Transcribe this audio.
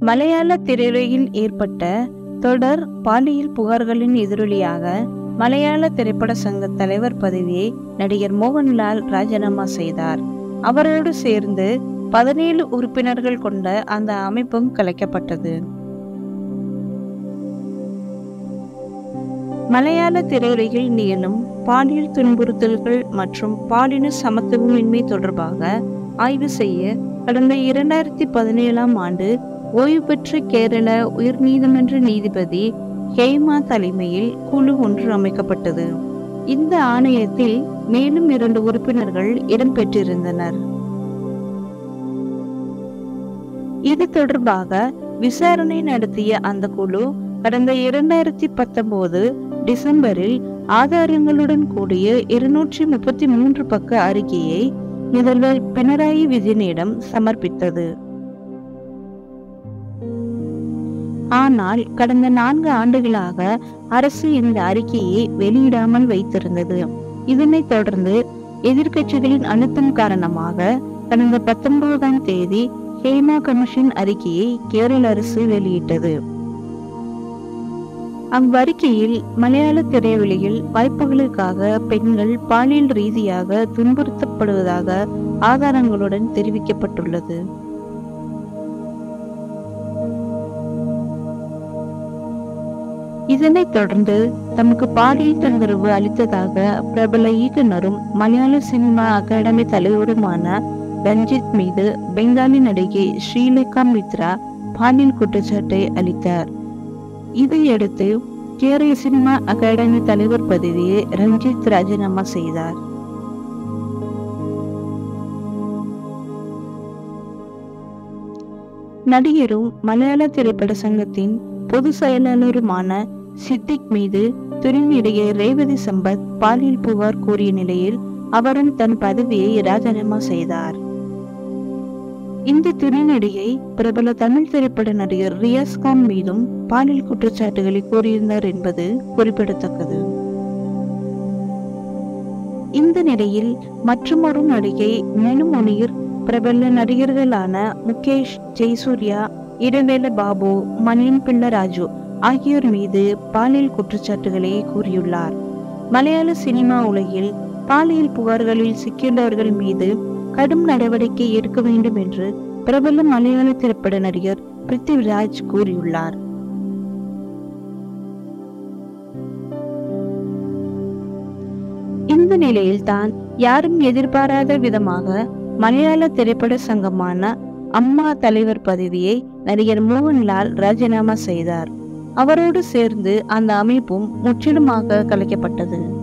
மலையாள திரையுலகில் ஏற்பட்ட தொடர் பாலியல் புகார்களின் எதிரொலியாக மலையாள திரைப்பட சங்க தலைவர் பதவியை நடிகர் மோகன்லால் ராஜினாமா செய்தார் அவரோடு சேர்ந்து பதினேழு உறுப்பினர்கள் கொண்ட அந்த அமைப்பும் கலைக்கப்பட்டது மலையாள திரையுலகில் நிகழும் பாலியல் துன்புறுத்தல்கள் மற்றும் பாலின சமத்துவமின்மை தொடர்பாக ஆய்வு செய்ய கடந்த இரண்டாயிரத்தி பதினேழாம் ஆண்டு ஓய்வு பெற்ற கேரள உயர்நீதிமன்ற நீதிபதி ஹேமா தலைமையில் குழு ஒன்று அமைக்கப்பட்டது இந்த ஆணையத்தில் மேலும் இரண்டு உறுப்பினர்கள் இடம்பெற்றிருந்தனர் இது தொடர்பாக விசாரணை நடத்திய அந்த குழு கடந்த இரண்டாயிரத்தி பத்தொன்பது டிசம்பரில் ஆதாரங்களுடன் கூடிய இருநூற்றி முப்பத்தி மூன்று பக்க அறிக்கையை முதல்வர் பினராயி விஜயனிடம் சமர்ப்பித்தது ஆனால் கடந்த நான்கு ஆண்டுகளாக அரசு இந்த அறிக்கையை வெளியிடாமல் வைத்திருந்தது இதனைத் தொடர்ந்து எதிர்க்கட்சிகளின் அழுத்தம் காரணமாக கடந்த பத்தொன்பதாம் தேதி ஹேமா கமிஷன் அறிக்கையை கேரள அரசு வெளியிட்டது அவ்வறிக்கையில் மலையாள திரைவெளியில் வாய்ப்புகளுக்காக பெண்கள் பாலியல் ரீதியாக துன்புறுத்தப்படுவதாக ஆதாரங்களுடன் தெரிவிக்கப்பட்டுள்ளது இதனைத் தொடர்ந்து தமக்கு பாலியல் தொந்தரவு அளித்ததாக பிரபல இயக்குனரும் மலையாள சினிமா அகாடமி தலைவருமான ரஞ்சித் மீது பெங்காலி நடிகை ஸ்ரீலேகா மித்ரா பாலியல் குற்றச்சாட்டை அளித்தார் இதையடுத்து கேரள சினிமா அகாடமி தலைவர் பதவியை ரஞ்சித் ராஜினாமா செய்தார் நடிகரும் மலையாள திரைப்பட சங்கத்தின் பொது செயலாளருமான சித்திக் மீது துணை நடிகை ரேவதி சம்பத் பாலியல் புகார் கூறிய நிலையில் அவரும் தன் பதவியை ராஜினாமா செய்தார் இந்த துணை நடிகை பிரபல தமிழ் திரைப்பட நடிகர் ரியாஸ் கான் மீதும் பாலியல் குற்றச்சாட்டுகளை கூறியிருந்தார் என்பது குறிப்பிடத்தக்கது இந்த நிலையில் மற்றொரு நடிகை மெனுமுனீர் பிரபல நடிகர்களான முகேஷ் ஜெயசூர்யா இடவேல பாபு மணியன் பிள்ள ராஜு ஆகியோர் மீது பாலியல் குற்றச்சாட்டுகளை கூறியுள்ளார் மலையாள சினிமா உலகில் பாலியல் புகார்களில் சிக்கியுள்ளவர்கள் மீது கடும் நடவடிக்கை எடுக்க வேண்டும் என்று பிரபல மலையாள திரைப்பட நடிகர் பிருத்திவிராஜ் கூறியுள்ளார் இந்த நிலையில்தான் யாரும் எதிர்பாராத விதமாக மலையாள திரைப்பட சங்கமான அம்மா தலைவர் பதவியை நடிகர் மோகன்லால் ராஜினாமா செய்தார் அவரோடு சேர்ந்து அந்த அமைப்பும் முற்றிலுமாக கலைக்கப்பட்டது